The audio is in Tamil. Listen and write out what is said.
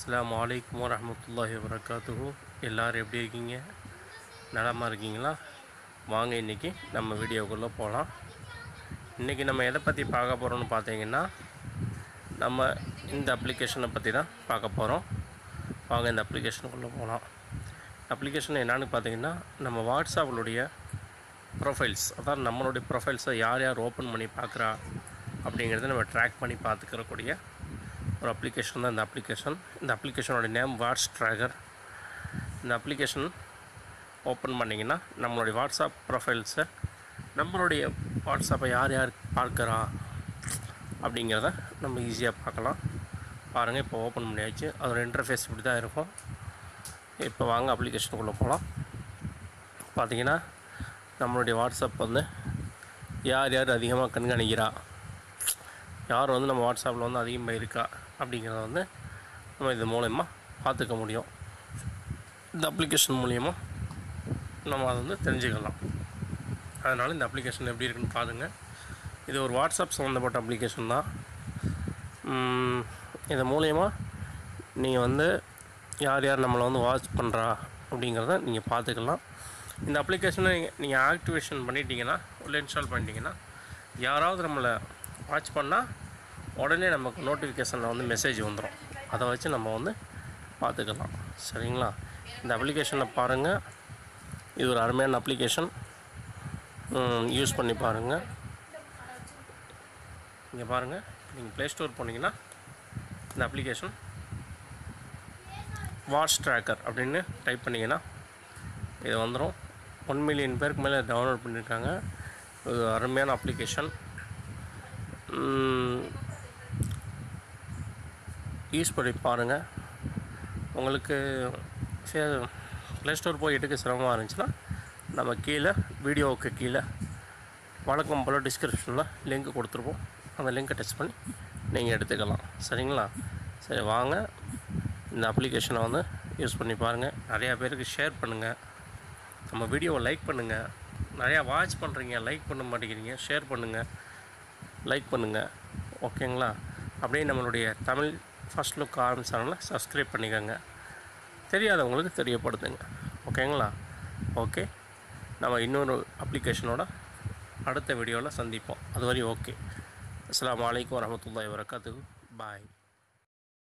அஸ்ஸலாமு அலைக்கும் வரஹ்மத்துல்லாஹி வரகாத்துஹு எல்லோரும் எப்படி இருக்கீங்க நலமாக இருக்கீங்களா வாங்க இன்றைக்கி நம்ம வீடியோக்குள்ளே போகலாம் இன்றைக்கி நம்ம எதை பற்றி பார்க்க போகிறோம்னு பார்த்தீங்கன்னா நம்ம இந்த அப்ளிகேஷனை பற்றி தான் பார்க்க போகிறோம் வாங்க இந்த அப்ளிகேஷனுக்குள்ளே போகலாம் அப்ளிகேஷன் என்னன்னு பார்த்தீங்கன்னா நம்ம வாட்ஸ்அப்ளுடைய ப்ரொஃபைல்ஸ் அதான் நம்மளுடைய ப்ரொஃபைல்ஸை யார் யார் ஓப்பன் பண்ணி பார்க்குறா அப்படிங்கிறத நம்ம ட்ராக் பண்ணி பார்த்துக்கிறக்கூடிய ஒரு அப்ளிகேஷன் தான் இந்த அப்ளிகேஷன் இந்த அப்ளிகேஷனோட நேம் வாட்ஸ் ட்ராகர் இந்த அப்ளிகேஷன் ஓப்பன் பண்ணிங்கன்னா நம்மளுடைய வாட்ஸ்அப் ப்ரொஃபைல்ஸை நம்மளுடைய வாட்ஸ்அப்பை யார் யார் பார்க்குறா அப்படிங்கிறத நம்ம ஈஸியாக பார்க்கலாம் பாருங்கள் இப்போ ஓப்பன் பண்ணியாச்சு அதோட இன்டர்ஃபேஸ் இப்படி தான் இருக்கும் இப்போ வாங்க அப்ளிகேஷனுக்குள்ளே போகலாம் பார்த்தீங்கன்னா நம்மளுடைய வாட்ஸ்அப் வந்து யார் யார் அதிகமாக கண்காணிக்கிறா யார் வந்து நம்ம வாட்ஸ்அப்பில் வந்து அதிகமாக இருக்கா அப்படிங்கிறத வந்து நம்ம இது மூலயமா பார்த்துக்க முடியும் இந்த அப்ளிகேஷன் மூலயமா நம்ம அதை வந்து தெரிஞ்சுக்கலாம் அதனால் இந்த அப்ளிகேஷன் எப்படி இருக்குன்னு பாருங்கள் இது ஒரு வாட்ஸ்அப் சம்மந்தப்பட்ட அப்ளிகேஷன் தான் உம், இது மூலயமா நீங்கள் வந்து யார் யார் நம்மளை வந்து வாட்ச் பண்ணுறா அப்படிங்கிறத நீங்கள் பார்த்துக்கலாம் இந்த அப்ளிகேஷனை நீங்கள் ஆக்டிவேஷன் பண்ணிட்டீங்கன்னா உள்ள இன்ஸ்டால் பண்ணிட்டீங்கன்னா யாராவது நம்மளை வாட்ச் பண்ணால் உடனே நமக்கு நோட்டிஃபிகேஷனில் வந்து மெசேஜ் வந்துடும் அதை வச்சு நம்ம வந்து பார்த்துக்கலாம் சரிங்களா இந்த அப்ளிகேஷனை பாருங்கள் இது ஒரு அருமையான அப்ளிகேஷன் யூஸ் பண்ணி பாருங்கள் இங்கே பாருங்கள் நீங்கள் ப்ளே ஸ்டோர் போனீங்கன்னா இந்த அப்ளிகேஷன் வாட்ச் ட்ராக்கர் அப்படின்னு டைப் பண்ணிங்கன்னா இது வந்துடும் ஒன் மில்லியன் பேருக்கு மேலே டவுன்லோட் பண்ணியிருக்காங்க இது அருமையான அப்ளிகேஷன் யூஸ் பண்ணி பாருங்கள் உங்களுக்கு ப்ளே ஸ்டோர் போய் எடுக்க சிரமமாக இருந்துச்சுன்னா நம்ம கீழே வீடியோவுக்கு கீழே வழக்கம் போல் டிஸ்கிரிப்ஷனில் லிங்க் கொடுத்துருப்போம் அந்த லிங்கை டச் பண்ணி நீங்கள் எடுத்துக்கலாம் சரிங்களா சரி வாங்க இந்த அப்ளிகேஷனை வந்து யூஸ் பண்ணி பாருங்கள் நிறையா பேருக்கு ஷேர் பண்ணுங்கள் நம்ம வீடியோவை லைக் பண்ணுங்கள் நிறையா வாட்ச் பண்ணுறீங்க லைக் பண்ண மாட்டேங்கிறீங்க ஷேர் பண்ணுங்கள் லைக் பண்ணுங்கள் ஓகேங்களா அப்படியே நம்மளுடைய தமிழ் ஃபஸ்ட் லுக் ஆரம்பி சேனலை சப்ஸ்கிரைப் பண்ணிக்கோங்க தெரியாதவங்களுக்கு தெரியப்படுத்துங்க ஓகேங்களா ஓகே நம்ம இன்னொரு அப்ளிகேஷனோட அடுத்த வீடியோவில் சந்திப்போம் அதுவரை ஓகே அஸ்ஸலாமு அலைக்கும் வரமத்துல்லாஹி வரகாத்துக்கு பாய்